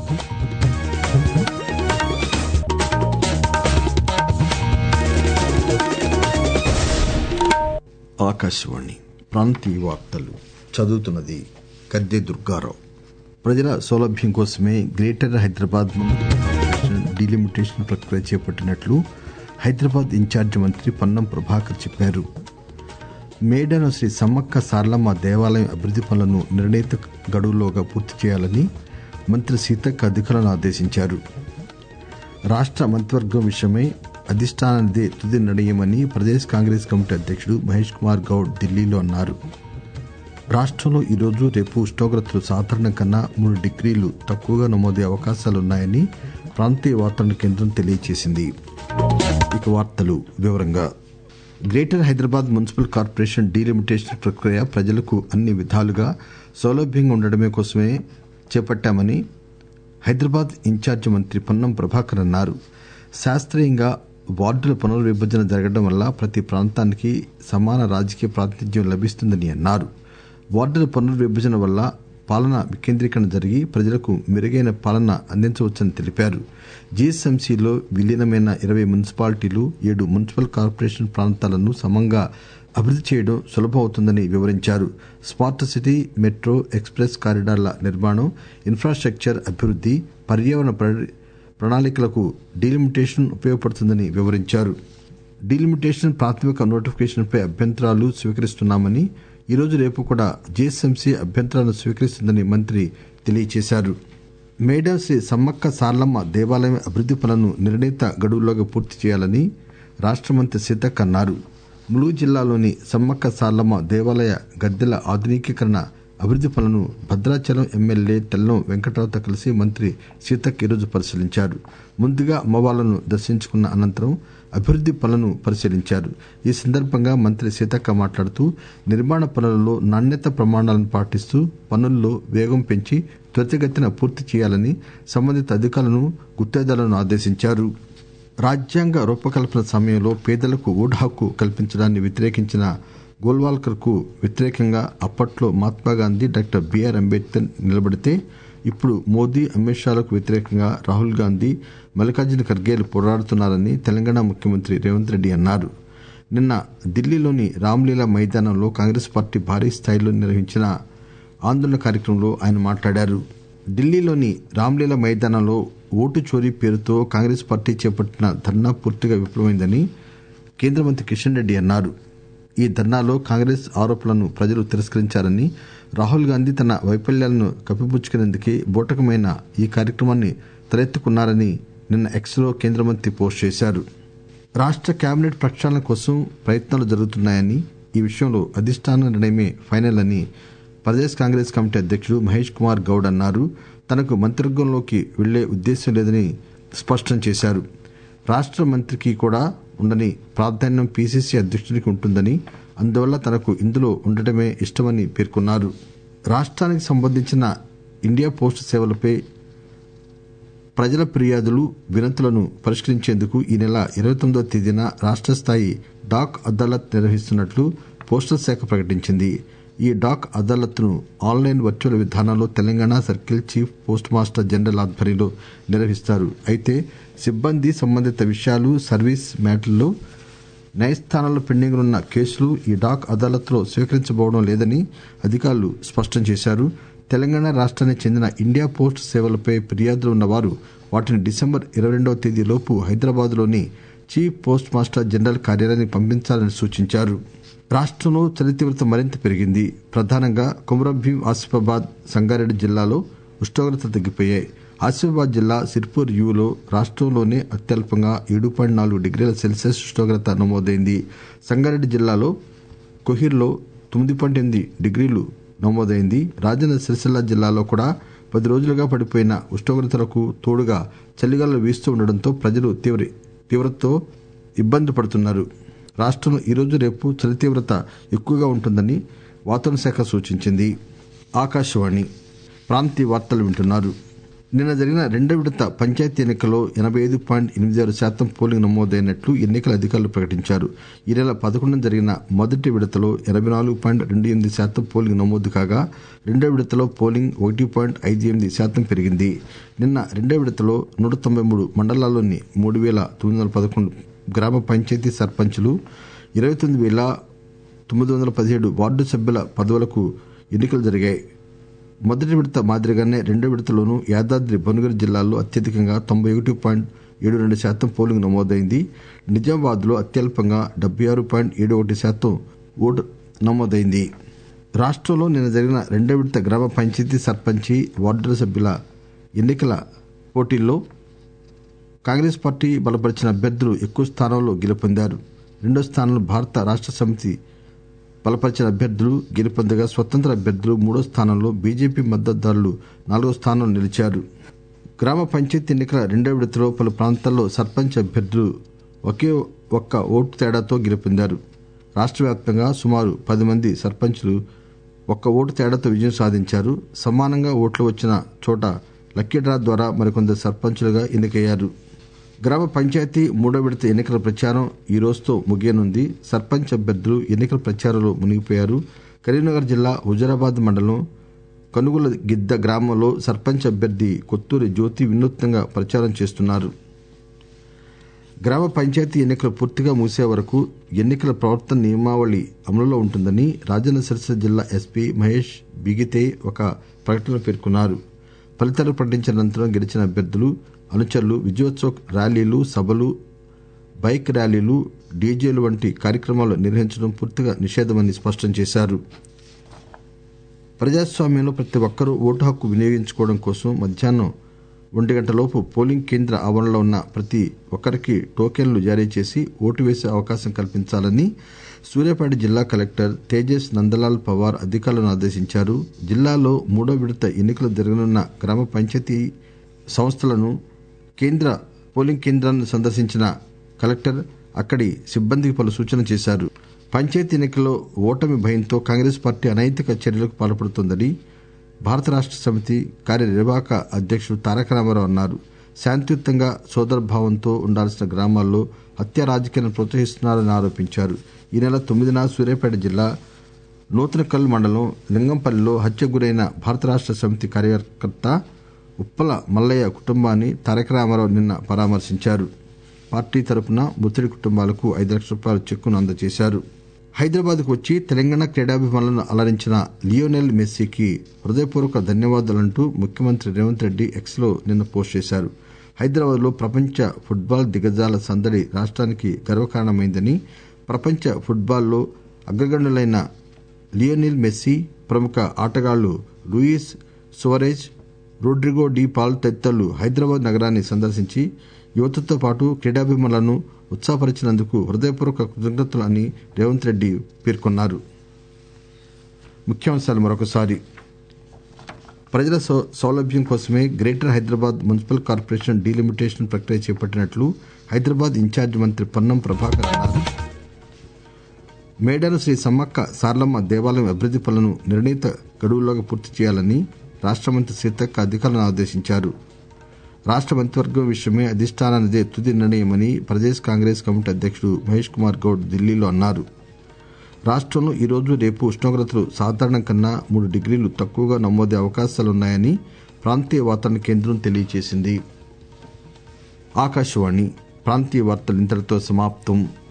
ఆకాశవాణి ప్రాంతీయ వార్తలు చదువుతున్నది గద్దె దుర్గారావు ప్రజల సౌలభ్యం కోసమే greater Hyderabad municipal corporation delimitation ప్రక్రియ చేపట్టినట్లు హైదరాబాద్ ఇన్ఛార్జి మంత్రి పొన్నం ప్రభాకర్ చెప్పారు మేడను శ్రీ సమ్మక్క సారలమ్మ దేవాలయం అభివృద్ది పనులను నిర్ణీత గడువులోగా పూర్తి చేయాలని మంత్రి సీతక్క అధికారులను ఆదేశించారు రాష్ట్ర మంత్రివర్గం విషయమై అధిష్టానానిదే తుది నిర్ణయమని ప్రదేశ్ కాంగ్రెస్ కమిటీ అధ్యక్షుడు మహేష్ కుమార్ గౌడ్ ఢిల్లీలో అన్నారు రాష్ట్రంలో ఈరోజు రేపు ఉష్ణోగ్రతలు సాధారణం కన్నా మూడు డిగ్రీలు తక్కువగా నమోదయ్యే అవకాశాలున్నాయని ప్రాంతీయ వాతావరణ కేంద్రం తెలియజేసింది ఇక వార్తలు వివరంగా greater Hyderabad municipal corporation delimitation ప్రక్రియ ప్రజలకు అన్ని విధాలుగా సౌలభ్యంగా ఉండడమే కోసమే చేపట్టామని హైదరాబాద్ ఇన్ఛార్జి మంత్రి పొన్నం ప్రభాకర్ అన్నారు శాస్త్రీయంగా వార్డుల పునర్విభజన జరగడం వల్ల ప్రతి ప్రాంతానికి సమాన రాజకీయ ప్రాతినిధ్యం లభిస్తుందని అన్నారు వార్డుల పునర్విభజన వల్ల పాలన వికేంద్రీకరణ జరిగి ప్రజలకు మెరుగైన పాలన అందించవచ్చని తెలిపారు జీఎస్ఎంసీలో విలీనమైన ఇరవై మున్సిపాలిటీలు ఏడు మున్సిపల్ కార్పొరేషన్ ప్రాంతాలను సమంగా అభివృద్ది చేయడం సులభం అవుతుందని వివరించారు స్మార్ట్ సిటీ మెట్రో ఎక్స్ప్రెస్ కారిడార్ల నిర్మాణం ఇన్ఫ్రాస్ట్రక్చర్ అభివృద్ది పర్యావరణ ప్రణాళికలకు డీలిమిటేషన్ ఉపయోగపడుతుందని వివరించారు డీలిమిటేషన్ ప్రాథమిక నోటిఫికేషన్పై అభ్యంతరాలు స్వీకరిస్తున్నామని ఈరోజు రేపు కూడా జీఎస్ఎంసీ అభ్యంతరాలను స్వీకరిస్తుందని మంత్రి తెలియజేశారు మేడా శ్రీ సమ్మక్క సార్లమ్మ దేవాలయం అభివృద్ది పనులను నిర్ణీత గడువులోగా పూర్తి చేయాలని రాష్ట మంత్రి సీతక్క అన్నారు ములుగు జిల్లాలోని సమ్మక్క సార్లమ్మ దేవాలయ గద్దెల ఆధునికీకరణ అభివృద్ది పనులను భద్రాచలం ఎమ్మెల్యే తెల్లం వెంకట్రావుతో కలిసి మంత్రి సీతక్క ఈరోజు పరిశీలించారు ముందుగా అమ్మవార్లను దర్శించుకున్న అనంతరం అభివృద్ది పనులను పరిశీలించారు ఈ సందర్భంగా మంత్రి సీతక్క మాట్లాడుతూ నిర్మాణ పనులలో నాణ్యత ప్రమాణాలను పాటిస్తూ పనుల్లో వేగం పెంచి త్వరితగతిన పూర్తి చేయాలని సంబంధిత అధికారులను గుత్తేదారులను ఆదేశించారు రాజ్యాంగ రూపకల్పన సమయంలో పేదలకు ఓటు హక్కు కల్పించడాన్ని వ్యతిరేకించిన గోల్వాల్కర్ కు వ్యతిరేకంగా అప్పట్లో మహాత్మాగాంధీ డాక్టర్ బిఆర్ అంబేద్కర్ నిలబడితే ఇప్పుడు మోదీ అమిత్ షాలకు వ్యతిరేకంగా రాహుల్ గాంధీ మల్లికార్జున ఖర్గేలు పోరాడుతున్నారని తెలంగాణ ముఖ్యమంత్రి రేవంత్ రెడ్డి అన్నారు నిన్న ఢిల్లీలోని రామ్లీలా మైదానంలో కాంగ్రెస్ పార్టీ భారీ స్థాయిలో నిర్వహించిన ఆందోళన కార్యక్రమంలో ఆయన మాట్లాడారు ఢిల్లీలోని రామ్లీలా మైదానంలో ఓటు చోరీ పేరుతో కాంగ్రెస్ పార్టీ చేపట్టిన ధర్నా పూర్తిగా విఫలమైందని కేంద్ర మంత్రి కిషన్ రెడ్డి అన్నారు ఈ ధర్నాలో కాంగ్రెస్ ఆరోపణలను ప్రజలు తిరస్కరించారని రాహుల్ గాంధీ తన వైఫల్యాలను కప్పిపుచ్చుకునేందుకే బూటకమైన ఈ కార్యక్రమాన్ని తలెత్తుకున్నారని నిన్న ఎక్స్లో కేంద్ర మంత్రి పోస్ట్ చేశారు రాష్ట కేబినెట్ ప్రక్షాళన కోసం ప్రయత్నాలు జరుగుతున్నాయని ఈ విషయంలో అధిష్టాన నిర్ణయమే ఫైనల్ అని ప్రదేశ్ కాంగ్రెస్ కమిటీ అధ్యక్షుడు మహేష్ కుమార్ గౌడ్ అన్నారు తనకు మంత్రివర్గంలోకి వెళ్లే ఉద్దేశం లేదని స్పష్టం చేశారు రాష్ట మంత్రికి కూడా ఉండని ప్రాధాన్యం పీసీసీ అధ్యక్షుడికి ఉంటుందని అందువల్ల తనకు ఇందులో ఉండటమే ఇష్టమని పేర్కొన్నారు రాష్ట్రానికి సంబంధించిన ఇండియా పోస్ట్ సేవలపై ప్రజల ఫిర్యాదులు వినతులను పరిష్కరించేందుకు ఈ నెల ఇరవై తొమ్మిదవ తేదీన రాష్ట స్థాయి డాక్ అదాలత్ నిర్వహిస్తున్నట్లు పోస్టల్ శాఖ ప్రకటించింది ఈ డాక్ అదాలత్ను ఆన్లైన్ వర్చువల్ విధానంలో Telangana circle chief post master general ఆధ్వర్యంలో నిర్వహిస్తారు అయితే సిబ్బంది సంబంధిత విషయాలు సర్వీస్ మ్యాటర్లలో న్యాయస్థానాల్లో పెండింగ్ ఉన్న కేసులు ఈ డాక్ అదాలత్లో స్వీకరించబోవడం లేదని అధికారులు స్పష్టం చేశారు తెలంగాణ రాష్ట్రానికి చెందిన ఇండియా పోస్ట్ సేవలపై ఫిర్యాదులు ఉన్నవారు వాటిని డిసెంబర్ ఇరవై రెండవ తేదీలోపు హైదరాబాద్లోని చీఫ్ పోస్ట్ మాస్టర్ జనరల్ కార్యాలయానికి పంపించాలని సూచించారు రాష్ట్రంలో చలి తీవ్రత మరింత పెరిగింది ప్రధానంగా కుమరంభీం ఆసిఫాబాద్ సంగారెడ్డి జిల్లాలో ఉష్ణోగ్రతలు తగ్గిపోయాయి ఆసిఫాబాద్ జిల్లా సిర్పూర్ యూలో రాష్ట్రంలోనే అత్యల్పంగా ఏడు పాయింట్ నాలుగు డిగ్రీల సెల్సియస్ ఉష్ణోగ్రత నమోదైంది సంగారెడ్డి జిల్లాలో కొహిర్లో తొమ్మిది పాయింట్ ఎనిమిది డిగ్రీలు నమోదైంది రాజన్న సిరిసిల్ల జిల్లాలో కూడా పది రోజులుగా పడిపోయిన ఉష్ణోగ్రతలకు తోడుగా చలిగాలు వీస్తూ ఉండడంతో ప్రజలు తీవ్ర తీవ్రతతో ఇబ్బంది పడుతున్నారు రాష్ట్రంలో ఈరోజు రేపు చలి తీవ్రత ఎక్కువగా ఉంటుందని వాతావరణ శాఖ సూచించింది ఆకాశవాణి ప్రాంతీయ వార్తలు వింటున్నారు నిన్న జరిగిన రెండో విడత పంచాయతీ ఎన్నికల్లో ఎనబై ఐదు పాయింట్ ఎనిమిది ఆరు శాతం పోలింగ్ నమోదైనట్లు ఎన్నికల అధికారులు ప్రకటించారు ఈ నెల పదకొండున జరిగిన మొదటి విడతలో ఎనబై నాలుగు పాయింట్ రెండు ఎనిమిది శాతం పోలింగ్ నమోదు కాగా రెండో విడతలో పోలింగ్ ఒకటి పాయింట్ ఐదు ఎనిమిది శాతం పెరిగింది నిన్న రెండో విడతలో నూట తొంభై మూడు మండలాల్లోని మూడు వేల తొమ్మిది వందల పదకొండు గ్రామ పంచాయతీ సర్పంచులు ఇరవై తొమ్మిది వేల తొమ్మిది వందల పదిహేడు వార్డు సభ్యుల పదవులకు ఎన్నికలు జరిగాయి మొదటి విడత మాదిరిగానే రెండో విడతలోనూ యాదాద్రి భువనగిరి జిల్లాలో అత్యధికంగా తొంభై ఒకటి పాయింట్ ఏడు రెండు శాతం పోలింగ్ నమోదైంది నిజామాబాద్లో అత్యల్పంగా డెబ్బై ఆరు పాయింట్ ఏడు ఒకటి శాతం ఓటు నమోదైంది రాష్ట్రంలో నిన్న జరిగిన రెండో విడత గ్రామ పంచాయతీ సర్పంచి వార్డుల సభ్యుల ఎన్నికల పోటీల్లో కాంగ్రెస్ పార్టీ బలపరిచిన అభ్యర్థులు ఎక్కువ స్థానాల్లో గెలుపొందారు రెండో స్థానంలో భారత రాష్ట్ర సమితి బలపరిచిన అభ్యర్థులు గెలుపొందగా స్వతంత్ర అభ్యర్థులు మూడో స్థానంలో బీజేపీ మద్దతుదారులు నాలుగో స్థానంలో నిలిచారు గ్రామ పంచాయతీ ఎన్నికల రెండో విడతలో పలు ప్రాంతాల్లో సర్పంచ్ అభ్యర్థులు ఒకే ఒక్క ఓటు తేడాతో గెలుపొందారు రాష్ట్ర వ్యాప్తంగా సుమారు పది మంది సర్పంచ్లు ఒక్క ఓటు తేడాతో విజయం సాధించారు సమానంగా ఓట్లు వచ్చిన చోట లక్కీ డ్రా ద్వారా మరికొందరు సర్పంచులుగా ఎన్నికయ్యారు గ్రామ పంచాయతీ మూడో విడత ఎన్నికల ప్రచారం ఈ రోజుతో ముగియనుంది సర్పంచ్ అభ్యర్థులు ఎన్నికల ప్రచారంలో మునిగిపోయారు కరీంనగర్ జిల్లా హుజరాబాద్ మండలం కనుగుల గిద్ద గ్రామంలో సర్పంచ్ అభ్యర్థి కొత్తూరి జ్యోతి వినూత్నంగా ప్రచారం చేస్తున్నారు గ్రామ పంచాయతీ ఎన్నికలు పూర్తిగా ముగిసే వరకు ఎన్నికల ప్రవర్తన నియమావళి అమలులో ఉంటుందని రాజన్న సిరిసిల్ల జిల్లా ఎస్పీ మహేష్ బిగితే ఒక ప్రకటనలో పేర్కొన్నారు ఫలితాలు ప్రకటించిన అనంతరం గెలిచిన అభ్యర్థులు అనుచరులు విజయోత్సవ ర్యాలీలు సభలు బైక్ ర్యాలీలు డీజేలు వంటి కార్యక్రమాలు నిర్వహించడం పూర్తిగా నిషేధమని స్పష్టం చేశారు ప్రజాస్వామ్యంలో ప్రతి ఒక్కరూ ఓటు హక్కు వినియోగించుకోవడం కోసం మధ్యాహ్నం ఒంటి గంటలోపు పోలింగ్ కేంద్ర ఆవరణలో ఉన్న ప్రతి ఒక్కరికి టోకెన్లు జారీ చేసి ఓటు వేసే అవకాశం కల్పించాలని సూర్యాపేట జిల్లా కలెక్టర్ తేజస్ నందలాల్ పవార్ అధికారులను ఆదేశించారు జిల్లాలో మూడో విడత ఎన్నికలు జరగనున్న గ్రామ పంచాయతీ సంస్థలను కేంద్ర పోలింగ్ కేంద్రాలను సందర్శించిన కలెక్టర్ అక్కడి సిబ్బందికి పలు సూచనలు చేశారు పంచాయతీ ఎన్నికల్లో ఓటమి భయంతో కాంగ్రెస్ పార్టీ అనైతిక చర్యలకు పాల్పడుతోందని భారత రాష్ట్ర సమితి కార్యనిర్వాహక అధ్యక్షుడు తారక రామారావు అన్నారు శాంతియుతంగా సోదరభావంతో ఉండాల్సిన గ్రామాల్లో హత్య రాజకీయాలను ప్రోత్సహిస్తున్నారని ఆరోపించారు ఈ నెల తొమ్మిదిన సూర్యాపేట జిల్లా నూతనకల్ మండలం లింగంపల్లిలో హత్యకు గురైన భారత రాష్ట్ర సమితి కార్యకర్త ఉప్పల మల్లయ్య కుటుంబాన్ని తారక రామారావు నిన్న పరామర్శించారు పార్టీ తరపున మృతుడి కుటుంబాలకు ఐదు లక్షల రూపాయల చెక్కును అందజేశారు హైదరాబాద్కు వచ్చి తెలంగాణ క్రీడాభిమానులను అలరించిన లియోనెల్ మెస్సీకి హృదయపూర్వక ధన్యవాదాలంటూ ముఖ్యమంత్రి రేవంత్ రెడ్డి ఎక్స్లో నిన్న పోస్ట్ చేశారు హైదరాబాద్లో ప్రపంచ ఫుట్బాల్ దిగ్గజాల సందడి రాష్ట్రానికి గర్వకారణమైందని ప్రపంచ ఫుట్బాల్లో అగ్రగణ్యులైన లియోనిల్ మెస్సీ ప్రముఖ ఆటగాళ్లు Luis Suarez Rodrigo De Paul తదితరులు హైదరాబాద్ నగరాన్ని సందర్శించి యువతతో పాటు క్రీడాభిమానులను ఉత్సాహపరిచినందుకు హృదయపూర్వక కృతజ్ఞతలు అని రేవంత్ రెడ్డి పేర్కొన్నారు ముఖ్యాంశాలు మరొకసారి ప్రజల సౌ- సౌలభ్యం కోసమే greater Hyderabad municipal corporation delimitation ప్రక్రియ చేపట్టినట్లు హైదరాబాద్ ఇన్ఛార్జి మంత్రి పొన్నం ప్రభాకర్ అన్నారు మేడారం శ్రీ సమ్మక్క సార్లమ్మ దేవాలయం అభివృద్ది పనులను నిర్ణీత గడువులోగా పూర్తి చేయాలని రాష్ట్ర మంత్రి సీతక్క అధికారులను ఆదేశించారు రాష్ట్ర మంత్రివర్గం విషయమే అధిష్టానానిదే తుది నిర్ణయమని ప్రదేశ్ కాంగ్రెస్ కమిటీ అధ్యక్షుడు మహేష్ కుమార్ గౌడ్ ఢిల్లీలో అన్నారు రాష్ట్రంలో ఈరోజు రేపు ఉష్ణోగ్రతలు సాధారణం కన్నా మూడు డిగ్రీలు తక్కువగా నమోదే అవకాశాలున్నాయని ప్రాంతీయ వాతావరణ కేంద్రం తెలియజేసింది ఆకాశవాణి ప్రాంతీయ వార్తలు ఇంతటితో సమాప్తం